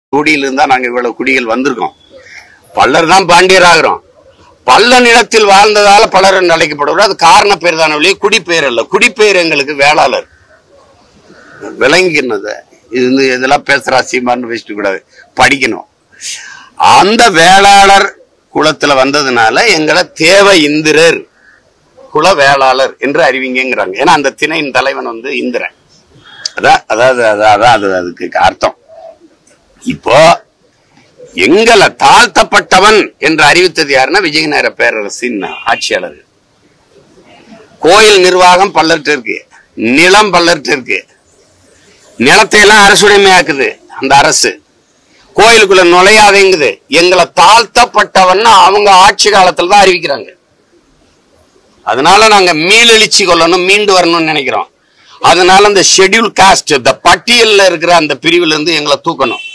குடியிலிருந்து தான் நாங்க இவ்வளவு குடிகள் வந்திருக்கோம் பல்லர் தான் பாண்டியர் ஆகிறோம் பல்ல நிலத்தில் வாழ்ந்ததால பலர் என்று அழைக்கப்படுவார் அது காரண பேர் தானே ஒழிய குடிப்பெயர் அல்ல குடிப்பெயர் எங்களுக்கு வேளாளர் விளங்கினது இது வந்து இதெல்லாம் பேசுறா சீமான்னு வச்சுட்டு கூடாது படிக்கணும் அந்த வேளாளர் குலத்துல வந்ததுனால எங்களை தேவ இந்திரர் குல வேளாளர் என்று அறிவிங்கிறாங்க ஏன்னா அந்த திணையின் தலைவன் வந்து இந்திரன் அதான் அதாவது அதான் அதான் அது அதுக்கு அர்த்தம் இப்போ எங்களை தாழ்த்தப்பட்டவன் என்று அறிவித்தது யாருன்னா விஜயநகர பேரரசின் ஆட்சியாளர் கோயில் நிர்வாகம் பல்லர்ட்டு இருக்கு நிலம் பல்லர்ட்டு இருக்கு நிலத்தை எல்லாம் அரசுடைமையாக்குது அந்த அரசு கோயிலுக்குள்ள நுழையாதேங்குது எங்களை தாழ்த்தப்பட்டவன் அவங்க ஆட்சி காலத்துல தான் அறிவிக்கிறாங்க அதனால நாங்க மீளெழுச்சி கொள்ளணும் மீண்டு வரணும்னு நினைக்கிறோம் அதனால அந்த ஷெட்யூல் காஸ்ட் இந்த பட்டியல்ல இருக்கிற அந்த பிரிவுல இருந்து எங்களை தூக்கணும்